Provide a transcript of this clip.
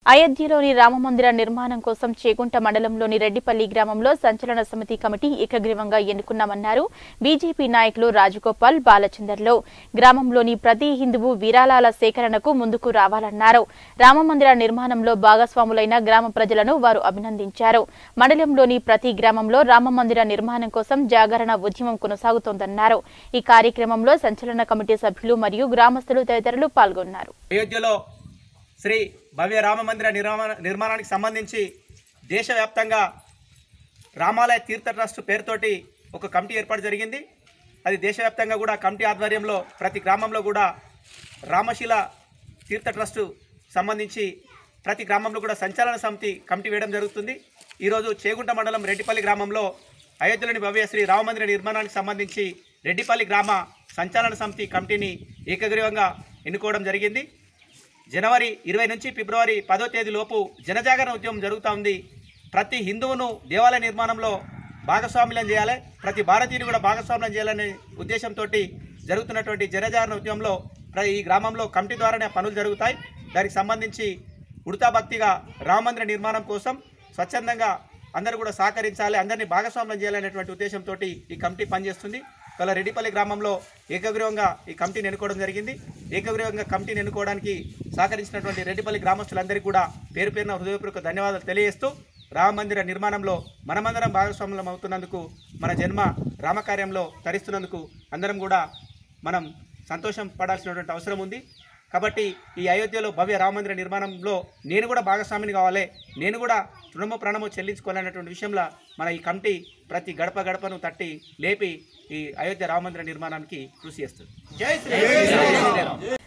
అయోధ్యలోని రామమందిర నిర్మాణం కోసం చేగుంట మండలంలోని రెడ్డిపల్లి గ్రామంలో సంచలన సమితి కమిటీ ఏకగ్రీవంగా ఎన్నుకున్నామన్నారు బీజేపీ నాయకులు రాజగోపాల్ బాలచందర్లో గ్రామంలోని ప్రతి హిందువు విరాళాల సేకరణకు ముందుకు రావాలన్నారు రామమందిర నిర్మాణంలో భాగస్వాములైన గ్రామ ప్రజలను వారు అభినందించారు మండలంలోని ప్రతి గ్రామంలో రామమందిర నిర్మాణం కోసం జాగరణ ఉద్యమం కొనసాగుతోందన్నారు ఈ కార్యక్రమంలో సంచలన కమిటీ సభ్యులు మరియు గ్రామస్తులు తదితరులు పాల్గొన్నారు అయోధ్యలో శ్రీ భవ్య రామ మందిర నిర్మాణ నిర్మాణానికి సంబంధించి దేశవ్యాప్తంగా రామాలయ తీర్థ ట్రస్ట్ పేరుతోటి ఒక కమిటీ ఏర్పాటు జరిగింది అది దేశవ్యాప్తంగా కూడా కమిటీ ఆధ్వర్యంలో ప్రతి గ్రామంలో కూడా రామశిల తీర్థ ట్రస్టు సంబంధించి ప్రతి గ్రామంలో కూడా సంచాలన సమితి కమిటీ వేయడం జరుగుతుంది ఈరోజు చేగుంట మండలం రెడ్డిపల్లి గ్రామంలో అయోధ్యలోని భవ్య శ్రీ రామమందిర నిర్మాణానికి సంబంధించి రెడ్డిపల్లి గ్రామ సంచాలన సమితి కమిటీని ఏకగ్రీవంగా ఎన్నుకోవడం జరిగింది జనవరి ఇరవై నుంచి ఫిబ్రవరి పదో తేదీ లోపు జనజాగరణ ఉద్యమం జరుగుతూ ఉంది ప్రతి హిందువును దేవాలయ నిర్మాణంలో భాగస్వామ్యం చేయాలి ప్రతి భారతీయుని కూడా భాగస్వామ్యం చేయాలనే ఉద్దేశంతో జరుగుతున్నటువంటి జనజాగరణ ఉద్యమంలో ప్ర- ఈ గ్రామంలో కమిటీ ద్వారానే పనులు జరుగుతాయి దానికి సంబంధించి ఉడతా భక్తిగా రామమందిర నిర్మాణం కోసం స్వచ్ఛందంగా అందరూ కూడా సహకరించాలి అందరినీ భాగస్వామ్యం చేయాలనేటువంటి ఉద్దేశంతో ఈ కమిటీ పనిచేస్తుంది ఇవాళ రెడ్డిపల్లి గ్రామంలో ఏకగ్రీవంగా ఈ కమిటీని ఎన్నుకోవడం జరిగింది ఏకగ్రీవంగా కమిటీని ఎన్నుకోవడానికి సహకరించినటువంటి రెడ్డిపల్లి గ్రామస్తులందరికీ కూడా పేరు పేరున హృదయపూర్వక ధన్యవాదాలు తెలియజేస్తూ రామ మందిర నిర్మాణంలో మనమందరం భాగస్వామ్యం అవుతున్నందుకు మన జన్మ రామకార్యంలో తరిస్తున్నందుకు అందరం కూడా మనం సంతోషం పడాల్సినటువంటి అవసరం ఉంది కాబట్టి ఈ అయోధ్యలో భవ్య రామ మందిర నిర్మాణంలో నేను కూడా భాగస్వామిని కావాలి నేను కూడా తృణమో ప్రాణమో చెల్లించుకోవాలనేటువంటి విషయంలో మన ఈ కమిటీ ప్రతి గడప గడపను తట్టి లేపి ఈ అయోధ్య రామ మందిర నిర్మాణానికి కృషి చేస్తుంది జై శ్రీ